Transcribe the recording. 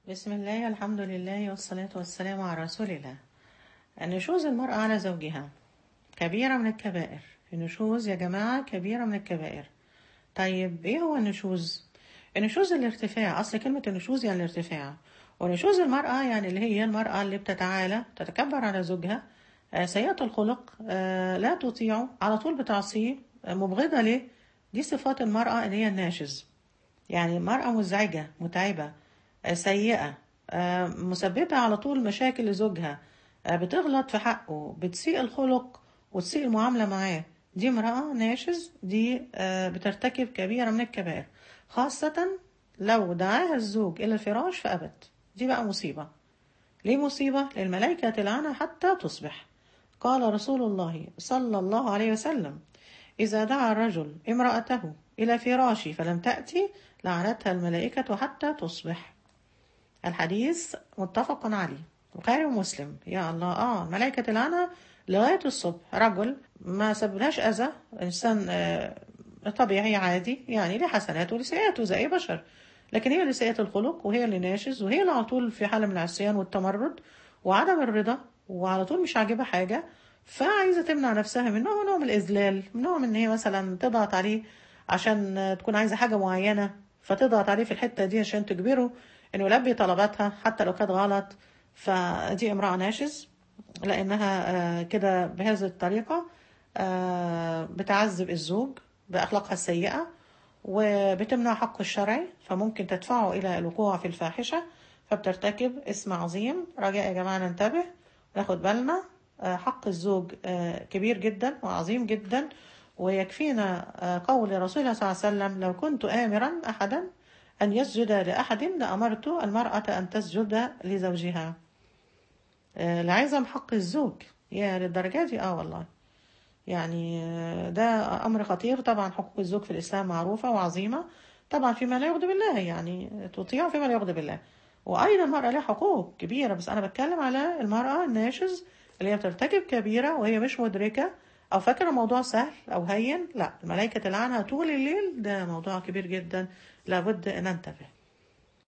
بسم الله الحمد لله والصلاة والسلام على رسول الله النشوز المرأة على زوجها كبيرة من الكبائر النشوز يا جماعة كبيرة من الكبائر طيب ايه هو النشوز النشوز الارتفاع اصل كلمة النشوز يعني الارتفاع ونشوز المرأة يعني اللي هي المرأة اللي بتتعالى تتكبر على زوجها آه، سيئة الخلق آه، لا تطيعه على طول بتعصيه آه، مبغضة ليه دي صفات المرأة اللي هي الناشز يعني مرأة مزعجة متعبة آه، سيئة آه، مسببة على طول مشاكل لزوجها آه، بتغلط في حقه بتسيء الخلق وتسيء المعاملة معاه دي امرأة ناشز دي آه، بترتكب كبيرة من الكبائر خاصة لو دعاها الزوج إلى الفراش فأبت دي بقى مصيبة ليه مصيبة؟ للملائكة تلعنها حتى تصبح قال رسول الله صلى الله عليه وسلم إذا دعا الرجل امرأته إلى فراشه فلم تأتي لعنتها الملائكة حتى تصبح الحديث متفق عليه بخاري ومسلم يا الله اه الملائكة تلعنها لغاية الصبح رجل ما سبلهاش أذى إنسان آه، طبيعي عادي يعني ليه حسناته وليه سيئاته زي أي بشر لكن هي اللي سيئة الخلق وهي اللي ناشز وهي اللي على طول في حالة من العصيان والتمرد وعدم الرضا وعلى طول مش عاجبها حاجة فعايزة تمنع نفسها من نوع نوع من الإذلال من نوع من إن هي مثلا تضغط عليه عشان آه، تكون عايزة حاجة معينة فتضغط عليه في الحتة دي عشان تجبره إنه يلبي طلباتها حتى لو كانت غلط فدي امرأة ناشز لأنها آه، كده بهذه الطريقة آه، بتعذب الزوج بأخلاقها السيئة وبتمنع حقه الشرعي فممكن تدفعه إلى الوقوع في الفاحشة فبترتكب اسم عظيم رجاء يا جماعة ننتبه ناخد بالنا آه، حق الزوج آه، كبير جدا وعظيم جدا ويكفينا آه، قول رسول الله صلى الله عليه وسلم لو كنت آمرا أحدا أن يسجد لأحد لأمرت المرأة أن تسجد لزوجها آه، لعظم حق الزوج يا للدرجة دي اه والله يعني آه، ده أمر خطير طبعا حقوق الزوج في الإسلام معروفة وعظيمة طبعا فيما لا يغضب الله يعني تطيع فيما لا يغضب الله وأيضا المرأة لها حقوق كبيرة بس أنا بتكلم على المرأة الناشز اللي هي بترتكب كبيرة وهي مش مدركة أو فاكرة الموضوع سهل أو هين لا الملائكة تلعنها طول الليل ده موضوع كبير جدا لابد أن ننتبه